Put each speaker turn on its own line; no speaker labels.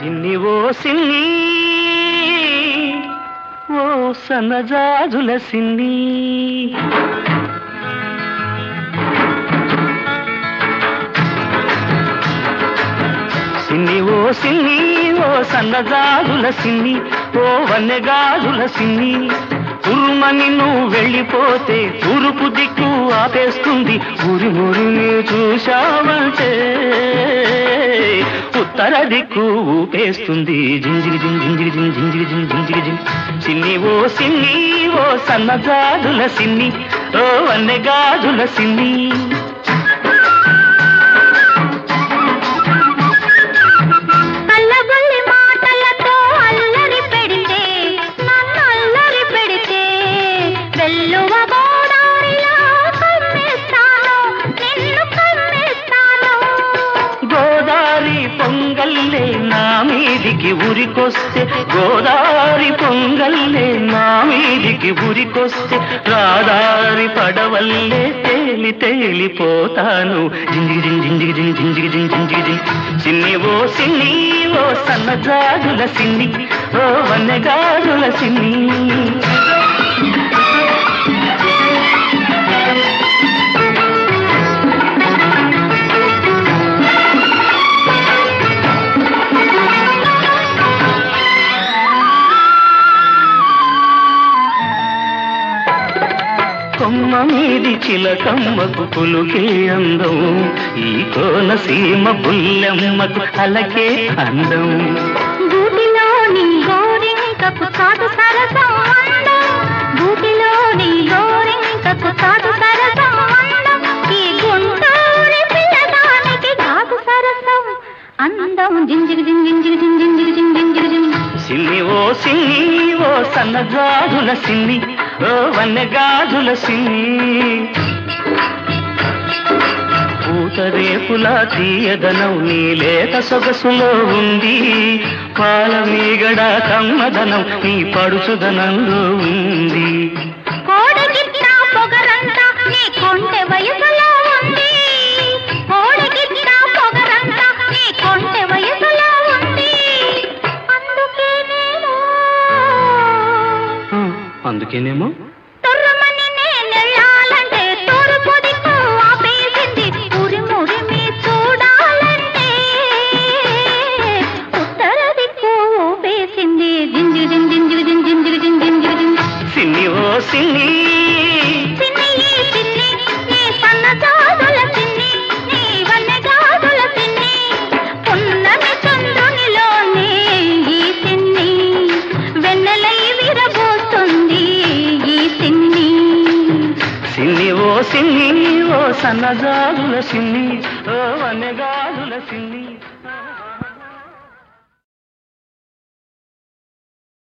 సిన్ని ఓ సిన్ని ఓ సన్నజాజుల సిన్ని సిన్ని ఓ సిన్ని ఓ సన్నజాజుల సిన్ని ఓ వన్నెగాజుల సిన్ని ఉరుమని నువ్వు వెళ్ళిపోతే తూర్పు దిక్కు ఆపేస్తుంది ఊరి మురిని చూశావంటే ఉత్తర దిక్కు ఊపేస్తుంది జింజిరి జిం జింజిరి జిం జింజిరి జిం జింజిరి జిం సిన్ని ఓ సిన్ని ఓ సన్నజాజుల సిన్ని ఓ వన్నెగాజుల సిన్ని
అల్లబల్లి మాటలతో అల్లరి పెడితే నన్ను అల్లరి పెడితే వెల్లువ గోదారిలో కమ్మేస్తాను నిన్ను కమ్మేస్తాను
గోదారి పొంగల్లే నా మీదికి ఉరికొస్తే గోదారి పొంగల్లే నా మీదికి ఉరికొస్తే రాదారి పడవల్లే తేలి తేలిపోతాను జింజిగి జింగ్ జింజిగి జింగ్ జింజిగి జింగ్ జింజిగి జింగ్ సిన్ని ఓ సిన్ని ఓ సన్నజాజుల సిన్ని ఓ వన్నెగాజుల సిన్ని కొమ్మ మీది చిలకమ్మకు పులుకే అందం ఈ కోనసీమ పుల్లెమ్మకు అలకే అందం
గూటిలోని గోరింకకు కాదు సరసం అందం గూటిలోని గోరింకకు కాదు సరసం అందం ఈ గుంటూరి పిల్లదానికి కాదు సరసం అందం జింజిగి జింజిగి జింజిగి జింజిగి జింజిగి
సిన్ని ఓ సిన్ని ఓ సన్నగాజుల సిన్ని ఓ వన్నెగాజుల సిన్ని పూతరేపుల తీయదనం నీ లేత సొగసులో ఉంది పాల మీగడ కమ్మదనం నీ పడుచుదనంలో ఉంది
కోడగిట్ట పొగరంతా నీ కొంటె వయసులో ఉంది కోడగిట్ట పొగరంతా నీ కొంటె వయసులో ఉంది అందుకేనేమో
ఆ, అందుకేనేమో
తుర్రమని నేనెళ్ళాలంటే తూర్పు దిక్కు ఆపేసింది ఉరిమి ఉరిమి చూడాలంటే ఉత్తర దిక్కు ఊపేసింది జింజి జింజి జింజి జింజి జింజి జింజి జింజి
సిన్ని ఓ సిన్ని
సిన్ని సిన్ని నీ సన్నజాజుల సిన్ని నీ వన్నెగాజుల సిన్ని పున్నమి చంద్రునిలోనే ఈ సిన్ని వెన్నెలై విరబోస్తుంది ఈ సిన్ని
సిన్ని ఓ సిన్ని ఓ సన్నజాజుల సిన్ని ఓ వనగాజుల సిన్ని